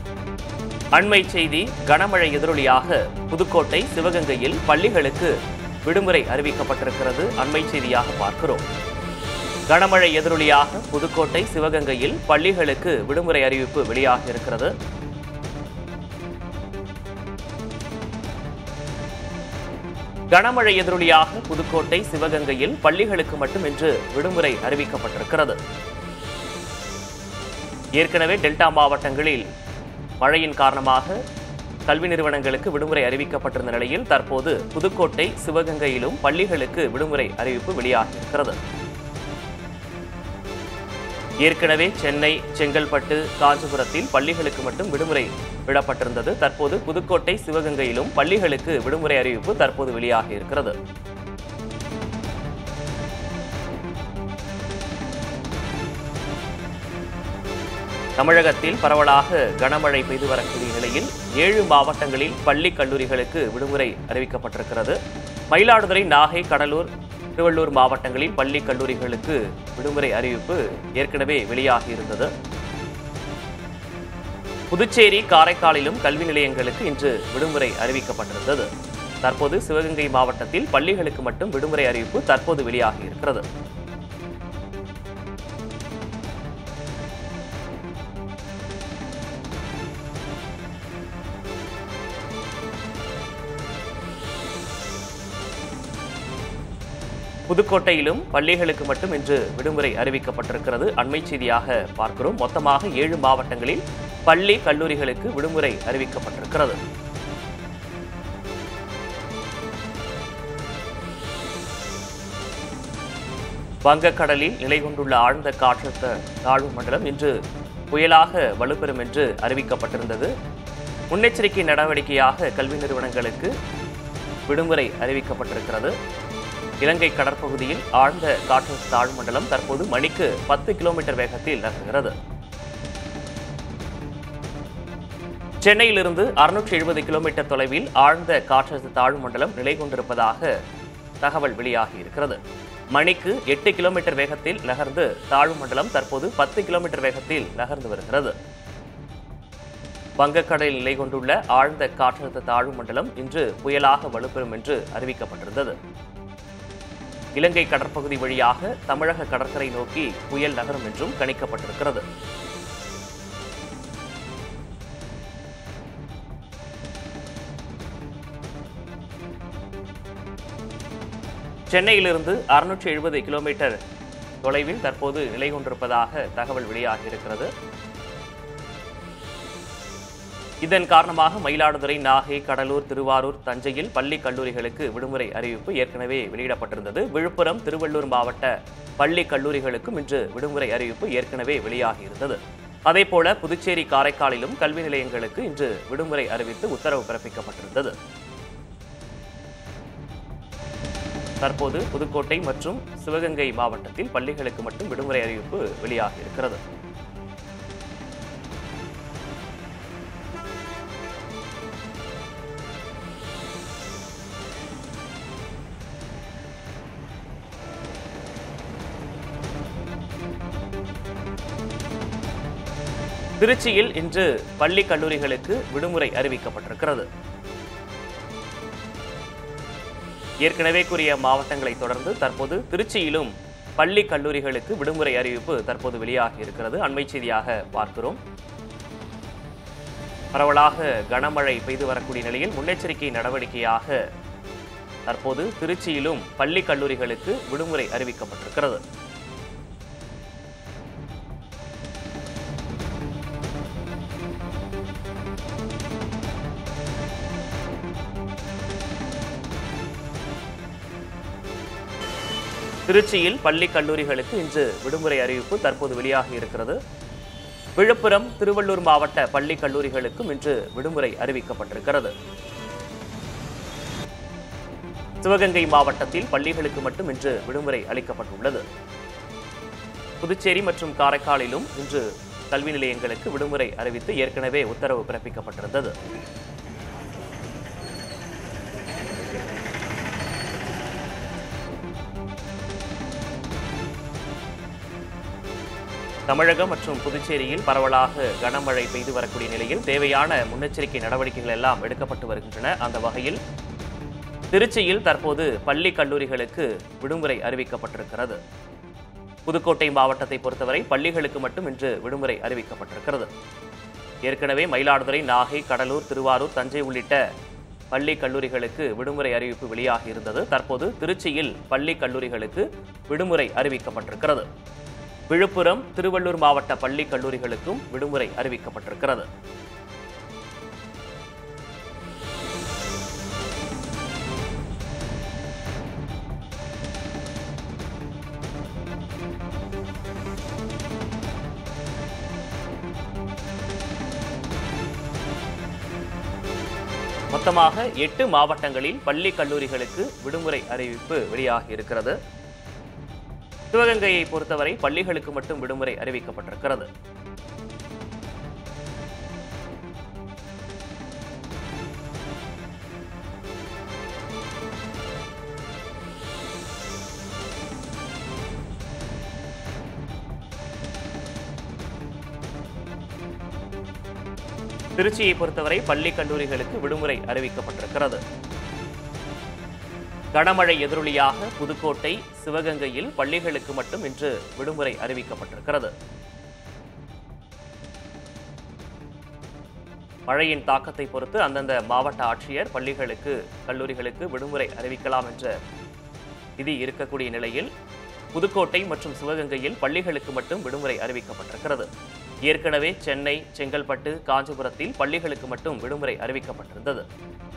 அண்மை செய்தி கனமழை எதிரொலியாக புதுக்கோட்டை சிவகங்கையில் பள்ளிகளுக்கு விடுமுறை அறிவிக்கப்பட்டிருக்கிறது அண்மை செய்தியாக பார்க்கிறோம் கனமழை எதிரொலியாக புதுக்கோட்டை சிவகங்கையில் பள்ளிகளுக்கு விடுமுறை அறிவிப்பு வெளியாக இருக்கிறது கனமழை எதிரொலியாக புதுக்கோட்டை சிவகங்கையில் பள்ளிகளுக்கு மட்டும் இன்று விடுமுறை அறிவிக்கப்பட்டிருக்கிறது ஏற்கனவே டெல்டா மாவட்டங்களில் மழையின் காரணமாக கல்வி நிறுவனங்களுக்கு விடுமுறை அறிவிக்கப்பட்டிருந்த நிலையில் தற்போது புதுக்கோட்டை சிவகங்கையிலும் பள்ளிகளுக்கு விடுமுறை அறிவிப்பு வெளியாகியிருக்கிறது ஏற்கனவே சென்னை செங்கல்பட்டு காஞ்சிபுரத்தில் பள்ளிகளுக்கு மட்டும் விடுமுறை விடப்பட்டிருந்தது தற்போது புதுக்கோட்டை சிவகங்கையிலும் பள்ளிகளுக்கு விடுமுறை அறிவிப்பு தற்போது வெளியாகி இருக்கிறது தமிழகத்தில் பரவலாக கனமழை பெய்து வரக்கூடிய நிலையில் ஏழு மாவட்டங்களில் பள்ளி கல்லூரிகளுக்கு விடுமுறை அறிவிக்கப்பட்டிருக்கிறது மயிலாடுதுறை நாகை கடலூர் திருவள்ளூர் மாவட்டங்களில் பள்ளி கல்லூரிகளுக்கு விடுமுறை அறிவிப்பு ஏற்கனவே வெளியாகி இருந்தது புதுச்சேரி காரைக்காலிலும் கல்வி நிலையங்களுக்கு இன்று விடுமுறை அறிவிக்கப்பட்டிருந்தது தற்போது சிவகங்கை மாவட்டத்தில் பள்ளிகளுக்கு மட்டும் விடுமுறை அறிவிப்பு தற்போது வெளியாகி இருக்கிறது புதுக்கோட்டையிலும் பள்ளிகளுக்கு மட்டும் இன்று விடுமுறை அறிவிக்கப்பட்டிருக்கிறது அண்மை செய்தியாக பார்க்கிறோம் மொத்தமாக ஏழு மாவட்டங்களில் பள்ளி கல்லூரிகளுக்கு விடுமுறை அறிவிக்கப்பட்டிருக்கிறது வங்கக்கடலில் நிலை கொண்டுள்ள ஆழ்ந்த காற்றழுத்த தாழ்வு மண்டலம் இன்று புயலாக வலுப்பெறும் என்று அறிவிக்கப்பட்டிருந்தது முன்னெச்சரிக்கை நடவடிக்கையாக கல்வி நிறுவனங்களுக்கு விடுமுறை அறிவிக்கப்பட்டிருக்கிறது இலங்கை கடற்பகுதியில் ஆழ்ந்த காற்றழுத்த தாழ்வு மண்டலம் தற்போது மணிக்கு பத்து கிலோமீட்டர் வேகத்தில் நகர்கிறது சென்னையிலிருந்து அறுநூற்றி எழுபது கிலோமீட்டர் தொலைவில் ஆழ்ந்த காற்றழுத்த தாழ்வு மண்டலம் நிலை கொண்டிருப்பதாக தகவல் வெளியாகி இருக்கிறது மணிக்கு எட்டு கிலோமீட்டர் வேகத்தில் நகர்ந்து தாழ்வு மண்டலம் தற்போது பத்து கிலோமீட்டர் வேகத்தில் நகர்ந்து வருகிறது வங்கக்கடலில் நிலை கொண்டுள்ள ஆழ்ந்த காற்றழுத்த தாழ்வு மண்டலம் இன்று புயலாக வலுப்பெறும் என்று அறிவிக்கப்பட்டிருந்தது இலங்கை கடற்பகுதி வழியாக தமிழக கடற்கரை நோக்கி புயல் நகரும் என்றும் கணிக்கப்பட்டிருக்கிறது சென்னையிலிருந்து அறுநூற்றி எழுபது கிலோமீட்டர் தொலைவில் தற்போது நிலை கொண்டிருப்பதாக தகவல் வெளியாகியிருக்கிறது இதன் காரணமாக மயிலாடுதுறை நாகை கடலூர் திருவாரூர் தஞ்சையில் பள்ளி கல்லூரிகளுக்கு விடுமுறை அறிவிப்பு ஏற்கனவே வெளியிடப்பட்டிருந்தது விழுப்புரம் திருவள்ளூர் மாவட்ட பள்ளி கல்லூரிகளுக்கும் இன்று விடுமுறை அறிவிப்பு ஏற்கனவே வெளியாகியிருந்தது அதேபோல புதுச்சேரி காரைக்காலிலும் கல்வி நிலையங்களுக்கு இன்று விடுமுறை அறிவித்து உத்தரவு பிறப்பிக்கப்பட்டிருந்தது தற்போது புதுக்கோட்டை மற்றும் சிவகங்கை மாவட்டத்தில் பள்ளிகளுக்கு மட்டும் விடுமுறை அறிவிப்பு வெளியாகியிருக்கிறது திருச்சியில் இன்று பள்ளி கல்லூரிகளுக்கு விடுமுறை அறிவிக்கப்பட்டிருக்கிறது ஏற்கனவே கூறிய மாவட்டங்களை தொடர்ந்து தற்போது திருச்சியிலும் பள்ளி கல்லூரிகளுக்கு விடுமுறை அறிவிப்பு தற்போது வெளியாகி இருக்கிறது அண்மை செய்தியாக பார்க்கிறோம் பரவலாக கனமழை பெய்து வரக்கூடிய நிலையில் முன்னெச்சரிக்கை நடவடிக்கையாக தற்போது திருச்சியிலும் பள்ளி கல்லூரிகளுக்கு விடுமுறை அறிவிக்கப்பட்டிருக்கிறது திருச்சியில் பள்ளி கல்லூரிகளுக்கு இன்று விடுமுறை அறிவிப்பு தற்போது வெளியாகி இருக்கிறது விழுப்புரம் திருவள்ளூர் மாவட்ட பள்ளி கல்லூரிகளுக்கும் இன்று விடுமுறை அறிவிக்கப்பட்டிருக்கிறது சிவகங்கை மாவட்டத்தில் பள்ளிகளுக்கு மட்டும் இன்று விடுமுறை அளிக்கப்பட்டுள்ளது புதுச்சேரி மற்றும் காரைக்காலிலும் இன்று கல்வி நிலையங்களுக்கு விடுமுறை அறிவித்து ஏற்கனவே உத்தரவு பிறப்பிக்கப்பட்டிருந்தது தமிழகம் மற்றும் புதுச்சேரியில் பரவலாக கனமழை பெய்து வரக்கூடிய நிலையில் தேவையான முன்னெச்சரிக்கை நடவடிக்கைகள் எல்லாம் எடுக்கப்பட்டு வருகின்றன அந்த வகையில் திருச்சியில் தற்போது பள்ளி கல்லூரிகளுக்கு விடுமுறை அறிவிக்கப்பட்டிருக்கிறது புதுக்கோட்டை மாவட்டத்தை பொறுத்தவரை பள்ளிகளுக்கு மட்டும் இன்று விடுமுறை அறிவிக்கப்பட்டிருக்கிறது ஏற்கனவே மயிலாடுதுறை நாகை கடலூர் திருவாரூர் தஞ்சை உள்ளிட்ட பள்ளி கல்லூரிகளுக்கு விடுமுறை அறிவிப்பு வெளியாகி இருந்தது தற்போது திருச்சியில் பள்ளி கல்லூரிகளுக்கு விடுமுறை அறிவிக்கப்பட்டிருக்கிறது விழுப்புரம் திருவள்ளூர் மாவட்ட பள்ளி கல்லூரிகளுக்கும் விடுமுறை அறிவிக்கப்பட்டிருக்கிறது மொத்தமாக எட்டு மாவட்டங்களில் பள்ளி கல்லூரிகளுக்கு விடுமுறை அறிவிப்பு வெளியாகி இருக்கிறது சிவகங்கையை பொறுத்தவரை பள்ளிகளுக்கு மட்டும் விடுமுறை அறிவிக்கப்பட்டிருக்கிறது திருச்சியை பொறுத்தவரை பள்ளி கல்லூரிகளுக்கு விடுமுறை அறிவிக்கப்பட்டிருக்கிறது கனமழை எதிரொலியாக புதுக்கோட்டை சிவகங்கையில் பள்ளிகளுக்கு மட்டும் இன்று விடுமுறை அறிவிக்கப்பட்டிருக்கிறது மழையின் தாக்கத்தை பொறுத்து அந்தந்த மாவட்ட ஆட்சியர் பள்ளிகளுக்கு கல்லூரிகளுக்கு விடுமுறை அறிவிக்கலாம் என்ற விதி இருக்கக்கூடிய நிலையில் புதுக்கோட்டை மற்றும் சிவகங்கையில் பள்ளிகளுக்கு மட்டும் விடுமுறை அறிவிக்கப்பட்டிருக்கிறது ஏற்கனவே சென்னை செங்கல்பட்டு காஞ்சிபுரத்தில் பள்ளிகளுக்கு மட்டும் விடுமுறை அறிவிக்கப்பட்டிருந்தது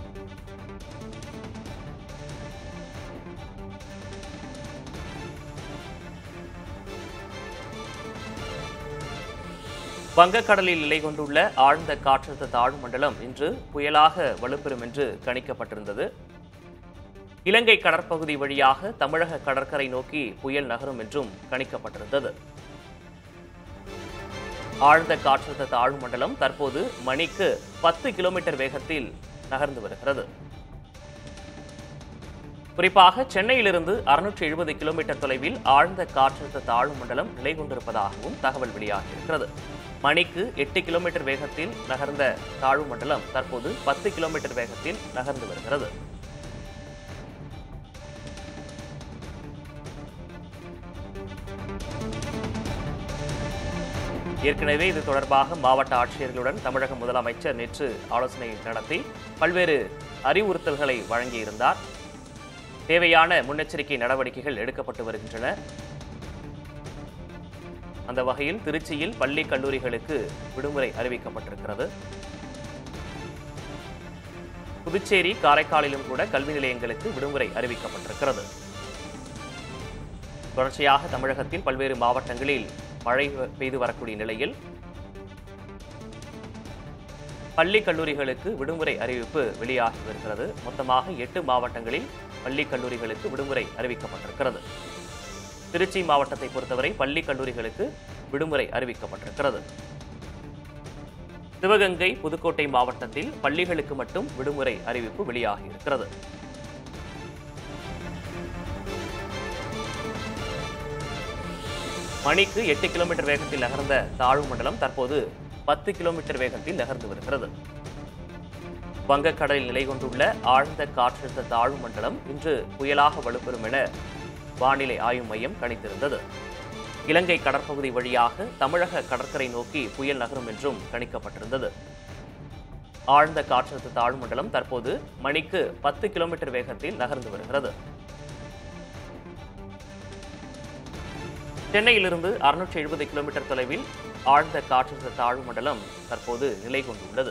வங்கக்கடலில் நிலை கொண்டுள்ள ஆழ்ந்த காற்றழுத்த தாழ்வு மண்டலம் இன்று புயலாக வலுப்பெறும் என்று கணிக்கப்பட்டிருந்தது இலங்கை கடற்பகுதி வழியாக தமிழக கடற்கரை நோக்கி புயல் நகரும் என்றும் கணிக்கப்பட்டிருந்தது ஆழ்ந்த காற்றழுத்த தாழ்வு மண்டலம் தற்போது மணிக்கு பத்து கிலோமீட்டர் வேகத்தில் நகர்ந்து வருகிறது குறிப்பாக சென்னையிலிருந்து அறுநூற்றி எழுபது கிலோமீட்டர் தொலைவில் ஆழ்ந்த காற்றழுத்த தாழ்வு மண்டலம் நிலை கொண்டிருப்பதாகவும் தகவல் வெளியாகியிருக்கிறது மணிக்கு எட்டு கிலோமீட்டர் வேகத்தில் நகர்ந்த தாழ்வு மண்டலம் தற்போது பத்து கிலோமீட்டர் வேகத்தில் நகர்ந்து வருகிறது ஏற்கனவே இது தொடர்பாக மாவட்ட ஆட்சியர்களுடன் தமிழக முதலமைச்சர் நேற்று ஆலோசனை நடத்தி பல்வேறு அறிவுறுத்தல்களை வழங்கியிருந்தார் தேவையான முன்னெச்சரிக்கை நடவடிக்கைகள் எடுக்கப்பட்டு வருகின்றன அந்த வகையில் திருச்சியில் பள்ளி கல்லூரிகளுக்கு விடுமுறை அறிவிக்கப்பட்டிருக்கிறது புதுச்சேரி காரைக்காலிலும் கூட கல்வி நிலையங்களுக்கு விடுமுறை அறிவிக்கப்பட்டிருக்கிறது தொடர்ச்சியாக தமிழகத்தில் பல்வேறு மாவட்டங்களில் மழை பெய்து வரக்கூடிய நிலையில் பள்ளி கல்லூரிகளுக்கு விடுமுறை அறிவிப்பு வெளியாகி வருகிறது மொத்தமாக எட்டு மாவட்டங்களில் பள்ளி கல்லூரிகளுக்கு விடுமுறை அறிவிக்கப்பட்டிருக்கிறது திருச்சி மாவட்டத்தை பொறுத்தவரை பள்ளி கல்லூரிகளுக்கு விடுமுறை அறிவிக்கப்பட்டிருக்கிறது சிவகங்கை புதுக்கோட்டை மாவட்டத்தில் பள்ளிகளுக்கு மட்டும் விடுமுறை அறிவிப்பு வெளியாகி இருக்கிறது மணிக்கு எட்டு கிலோமீட்டர் வேகத்தில் நகர்ந்த தாழ்வு மண்டலம் தற்போது பத்து கிலோமீட்டர் வேகத்தில் நகர்ந்து வருகிறது வங்கக்கடலில் நிலை கொண்டுள்ள ஆழ்ந்த காற்றழுத்த தாழ்வு மண்டலம் இன்று புயலாக வலுப்பெறும் என வானிலை ஆய்வு மையம் கணித்திருந்தது இலங்கை கடற்பகுதி வழியாக தமிழக கடற்கரை நோக்கி புயல் நகரும் என்றும் கணிக்கப்பட்டிருந்தது ஆழ்ந்த காற்றழுத்த தாழ்வு மண்டலம் தற்போது மணிக்கு பத்து கிலோமீட்டர் வேகத்தில் நகர்ந்து வருகிறது சென்னையிலிருந்து அறுநூற்றி எழுபது கிலோமீட்டர் தொலைவில் ஆழ்ந்த காற்றழுத்த தாழ்வு மண்டலம் தற்போது நிலை கொண்டுள்ளது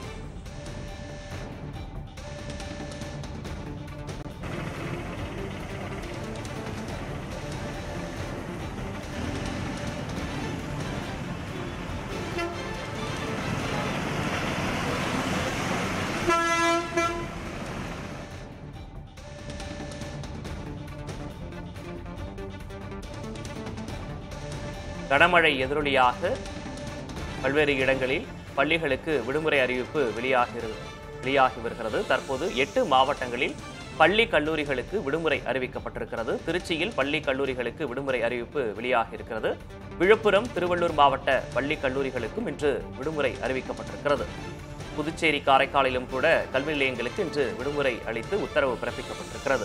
கனமழை எதிரொலியாக பல்வேறு இடங்களில் பள்ளிகளுக்கு விடுமுறை அறிவிப்பு வெளியாகி வெளியாகி வருகிறது தற்போது எட்டு மாவட்டங்களில் பள்ளி கல்லூரிகளுக்கு விடுமுறை அறிவிக்கப்பட்டிருக்கிறது திருச்சியில் பள்ளி கல்லூரிகளுக்கு விடுமுறை அறிவிப்பு வெளியாகி இருக்கிறது விழுப்புரம் திருவள்ளூர் மாவட்ட பள்ளி கல்லூரிகளுக்கும் இன்று விடுமுறை அறிவிக்கப்பட்டிருக்கிறது புதுச்சேரி காரைக்காலிலும் கூட கல்வி நிலையங்களுக்கு இன்று விடுமுறை அளித்து உத்தரவு பிறப்பிக்கப்பட்டிருக்கிறது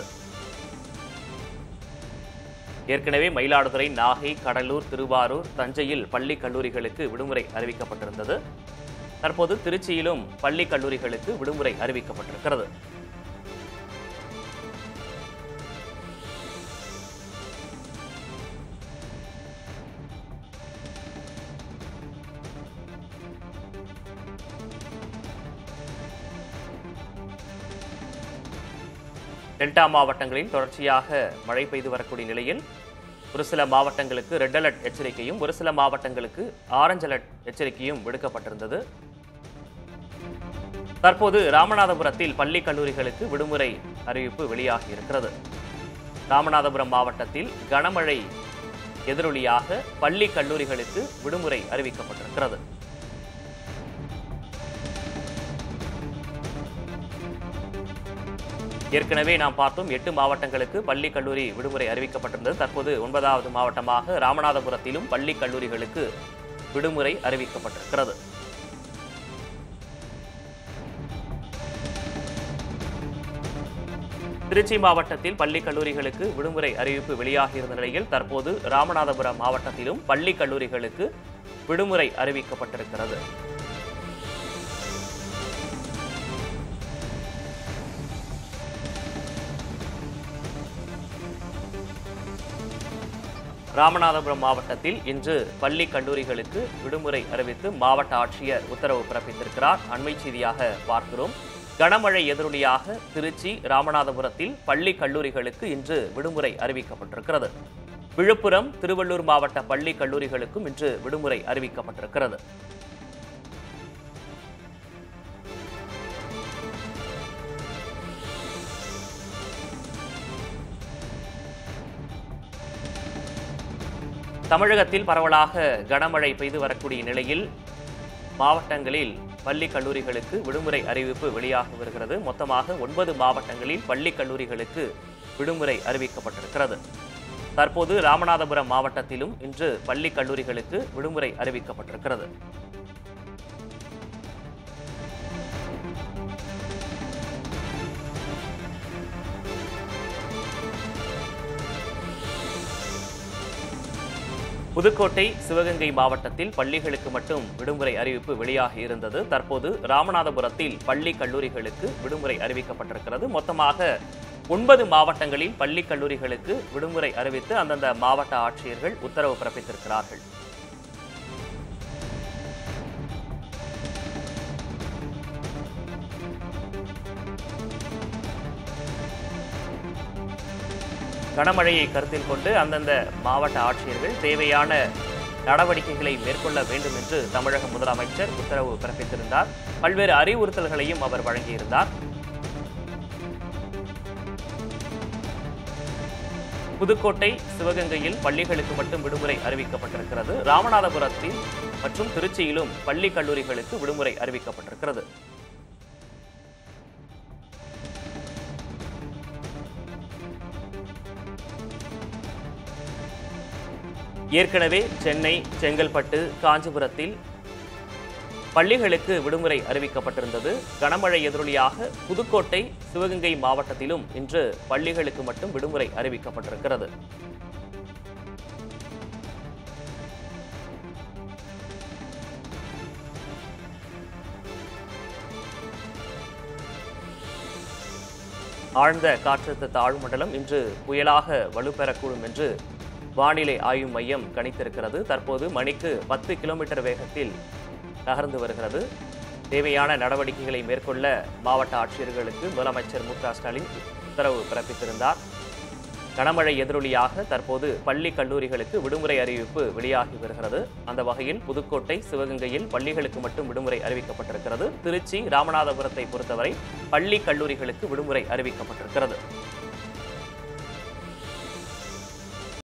ஏற்கனவே மயிலாடுதுறை நாகை கடலூர் திருவாரூர் தஞ்சையில் பள்ளி கல்லூரிகளுக்கு விடுமுறை அறிவிக்கப்பட்டிருந்தது தற்போது திருச்சியிலும் பள்ளி கல்லூரிகளுக்கு விடுமுறை அறிவிக்கப்பட்டிருக்கிறது டெல்டா மாவட்டங்களில் தொடர்ச்சியாக மழை பெய்து வரக்கூடிய நிலையில் ஒரு சில மாவட்டங்களுக்கு ரெட் அலர்ட் எச்சரிக்கையும் ஒரு சில மாவட்டங்களுக்கு ஆரஞ்சு அலர்ட் எச்சரிக்கையும் விடுக்கப்பட்டிருந்தது தற்போது ராமநாதபுரத்தில் பள்ளி கல்லூரிகளுக்கு விடுமுறை அறிவிப்பு வெளியாகி இருக்கிறது ராமநாதபுரம் மாவட்டத்தில் கனமழை எதிரொலியாக பள்ளி கல்லூரிகளுக்கு விடுமுறை அறிவிக்கப்பட்டிருக்கிறது ஏற்கனவே நாம் பார்த்தோம் எட்டு மாவட்டங்களுக்கு பள்ளி கல்லூரி விடுமுறை அறிவிக்கப்பட்டிருந்தது தற்போது ஒன்பதாவது மாவட்டமாக ராமநாதபுரத்திலும் பள்ளி கல்லூரிகளுக்கு விடுமுறை அறிவிக்கப்பட்டிருக்கிறது திருச்சி மாவட்டத்தில் பள்ளி கல்லூரிகளுக்கு விடுமுறை அறிவிப்பு வெளியாகியிருந்த நிலையில் தற்போது ராமநாதபுரம் மாவட்டத்திலும் பள்ளி கல்லூரிகளுக்கு விடுமுறை அறிவிக்கப்பட்டிருக்கிறது ராமநாதபுரம் மாவட்டத்தில் இன்று பள்ளி கல்லூரிகளுக்கு விடுமுறை அறிவித்து மாவட்ட ஆட்சியர் உத்தரவு பிறப்பித்திருக்கிறார் அண்மை செய்தியாக பார்க்கிறோம் கனமழை எதிரொலியாக திருச்சி ராமநாதபுரத்தில் பள்ளி கல்லூரிகளுக்கு இன்று விடுமுறை அறிவிக்கப்பட்டிருக்கிறது விழுப்புரம் திருவள்ளூர் மாவட்ட பள்ளி கல்லூரிகளுக்கும் இன்று விடுமுறை அறிவிக்கப்பட்டிருக்கிறது தமிழகத்தில் பரவலாக கனமழை பெய்து வரக்கூடிய நிலையில் மாவட்டங்களில் பள்ளி கல்லூரிகளுக்கு விடுமுறை அறிவிப்பு வெளியாக வருகிறது மொத்தமாக ஒன்பது மாவட்டங்களில் பள்ளி கல்லூரிகளுக்கு விடுமுறை அறிவிக்கப்பட்டிருக்கிறது தற்போது ராமநாதபுரம் மாவட்டத்திலும் இன்று பள்ளி கல்லூரிகளுக்கு விடுமுறை அறிவிக்கப்பட்டிருக்கிறது புதுக்கோட்டை சிவகங்கை மாவட்டத்தில் பள்ளிகளுக்கு மட்டும் விடுமுறை அறிவிப்பு வெளியாகி இருந்தது தற்போது ராமநாதபுரத்தில் பள்ளி கல்லூரிகளுக்கு விடுமுறை அறிவிக்கப்பட்டிருக்கிறது மொத்தமாக ஒன்பது மாவட்டங்களில் பள்ளி கல்லூரிகளுக்கு விடுமுறை அறிவித்து அந்தந்த மாவட்ட ஆட்சியர்கள் உத்தரவு பிறப்பித்திருக்கிறார்கள் கனமழையை கருத்தில் கொண்டு அந்தந்த மாவட்ட ஆட்சியர்கள் தேவையான நடவடிக்கைகளை மேற்கொள்ள வேண்டும் என்று தமிழக முதலமைச்சர் உத்தரவு பிறப்பித்திருந்தார் பல்வேறு அறிவுறுத்தல்களையும் அவர் வழங்கியிருந்தார் புதுக்கோட்டை சிவகங்கையில் பள்ளிகளுக்கு மட்டும் விடுமுறை அறிவிக்கப்பட்டிருக்கிறது ராமநாதபுரத்தில் மற்றும் திருச்சியிலும் பள்ளி கல்லூரிகளுக்கு விடுமுறை அறிவிக்கப்பட்டிருக்கிறது ஏற்கனவே சென்னை செங்கல்பட்டு காஞ்சிபுரத்தில் பள்ளிகளுக்கு விடுமுறை அறிவிக்கப்பட்டிருந்தது கனமழை எதிரொலியாக புதுக்கோட்டை சிவகங்கை மாவட்டத்திலும் இன்று பள்ளிகளுக்கு மட்டும் விடுமுறை அறிவிக்கப்பட்டிருக்கிறது ஆழ்ந்த காற்றழுத்த தாழ்வு மண்டலம் இன்று புயலாக வலுப்பெறக்கூடும் என்று வானிலை ஆய்வு மையம் கணித்திருக்கிறது தற்போது மணிக்கு பத்து கிலோமீட்டர் வேகத்தில் நகர்ந்து வருகிறது தேவையான நடவடிக்கைகளை மேற்கொள்ள மாவட்ட ஆட்சியர்களுக்கு முதலமைச்சர் மு க ஸ்டாலின் உத்தரவு பிறப்பித்திருந்தார் கனமழை எதிரொலியாக தற்போது பள்ளி கல்லூரிகளுக்கு விடுமுறை அறிவிப்பு வெளியாகி வருகிறது அந்த வகையில் புதுக்கோட்டை சிவகங்கையில் பள்ளிகளுக்கு மட்டும் விடுமுறை அறிவிக்கப்பட்டிருக்கிறது திருச்சி ராமநாதபுரத்தை பொறுத்தவரை பள்ளி கல்லூரிகளுக்கு விடுமுறை அறிவிக்கப்பட்டிருக்கிறது